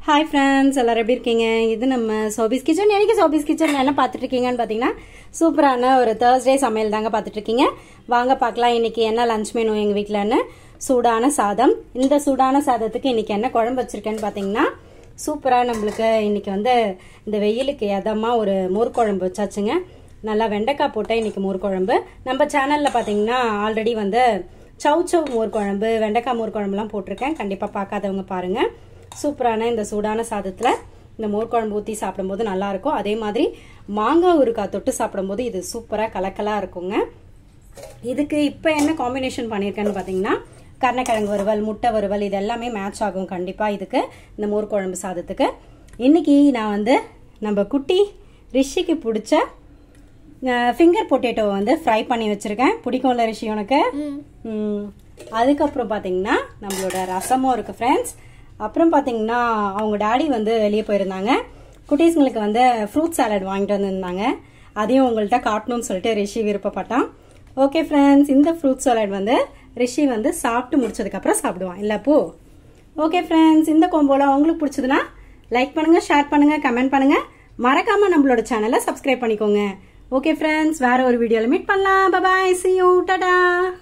Hi friends எல்லாரும் எப்படி இருக்கீங்க இது நம்ம சோபிஸ் கிச்சன் எனக்கு சோபிஸ் கிச்சன் என்ன பார்த்துட்டு இருக்கீங்கன்னு பார்த்தீங்கன்னா சூப்பரான ஒரு தேர்ஸ்டே சமையல் தாங்க பார்த்துட்டு இருக்கீங்க வாங்க பார்க்கலாம் இன்னைக்கு என்ன லஞ்ச் மெனு எங்கள் வீட்டிலன்னு சூடான சாதம் இந்த சூடான சாதத்துக்கு இன்னைக்கு என்ன குழம்பு வச்சிருக்கேன்னு பார்த்தீங்கன்னா சூப்பராக நம்மளுக்கு இன்னைக்கு வந்து இந்த வெயிலுக்கு எதமாக ஒரு மோர் குழம்பு வச்சாச்சுங்க நல்லா வெண்டைக்காய் போட்ட இன்னைக்கு மோர் குழம்பு நம்ம சேனலில் பார்த்தீங்கன்னா ஆல்ரெடி வந்து சவு சவு மோர் குழம்பு வெண்டைக்காய் மோர் குழம்புலாம் போட்டிருக்கேன் கண்டிப்பாக பார்க்காதவங்க பாருங்கள் சூப்பரான இந்த சூடான சாதத்தில் இந்த மோர் குழம்பு ஊற்றி சாப்பிடும்போது நல்லா இருக்கும் அதே மாதிரி மாங்காய் ஊறுகாய் தொட்டு சாப்பிடும்போது இது சூப்பராக கலக்கலாக இருக்குங்க இதுக்கு இப்போ என்ன காம்பினேஷன் பண்ணியிருக்கேன்னு பார்த்தீங்கன்னா கருணக்கிழங்கு வறுவல் முட்டை வறுவல் இது எல்லாமே மேட்ச் ஆகும் கண்டிப்பாக இதுக்கு இந்த மோர் குழம்பு சாதத்துக்கு இன்னைக்கு நான் வந்து நம்ம குட்டி ரிஷிக்கு பிடிச்ச ஃபிங்கர் பொட்டேட்டோ வந்து ஃப்ரை பண்ணி வச்சிருக்கேன் பிடிக்கும்ல ரிஷி உனக்கு ம். அதுக்கப்புறம் பார்த்தீங்கன்னா நம்மளோட ரசமும் இருக்கு ஃப்ரெண்ட்ஸ் அப்புறம் பார்த்தீங்கன்னா அவங்க டாடி வந்து வெளியே போயிருந்தாங்க குட்டீஸுங்களுக்கு வந்து ஃப்ரூட் சாலட் வாங்கிட்டு வந்திருந்தாங்க அதையும் உங்கள்கிட்ட காட்டணும்னு சொல்லிட்டு ரிஷி விருப்பப்பட்டான் ஓகே ஃப்ரெண்ட்ஸ் இந்த ஃப்ரூட் சாலட் வந்து ரிஷி வந்து சாப்பிட்டு முடிச்சதுக்கப்புறம் சாப்பிடுவான் இல்லை பூ ஓகே ஃப்ரெண்ட்ஸ் இந்த கோம்போலாம் உங்களுக்கு பிடிச்சதுன்னா லைக் பண்ணுங்க ஷேர் பண்ணுங்க கமெண்ட் பண்ணுங்க மறக்காம நம்மளோட சேனலை சப்ஸ்கிரைப் பண்ணிக்கோங்க ஓகே ஃப்ரெண்ட்ஸ் வேற ஒரு வீடியோல மீட் பண்ணலாம் பபாய் சி யூ டாடா